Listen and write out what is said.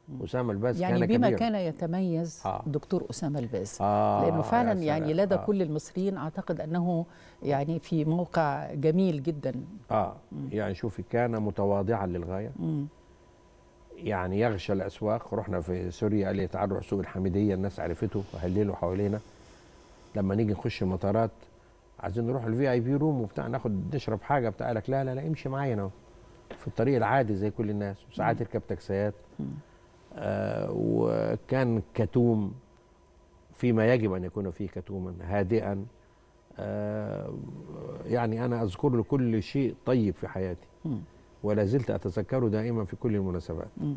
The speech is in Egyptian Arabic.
اسامه الباز يعني كان بما كبيرا كان يتميز آه. الدكتور اسامه الباز آه لانه فعلا يا يعني سلام. لدى آه. كل المصريين اعتقد انه يعني في موقع جميل جدا اه يعني شوفي كان متواضعا للغايه مم. يعني يغشى الاسواق رحنا في سوريا قال لي تعالوا نروح سوق الحميديه الناس عرفته وهللوا حوالينا لما نيجي نخش المطارات عايزين نروح الفي اي بي روم وبتاع ناخد نشرب حاجه بتاع قال لك لا لا لا امشي معايا انا في الطريق العادي زي كل الناس وساعات يركب تاكسيات آه وكان كتوم فيما يجب ان يكون فيه كتوما هادئا آه يعني انا اذكر له كل شيء طيب في حياتي مم. ولا زلت اتذكره دائما في كل المناسبات مم.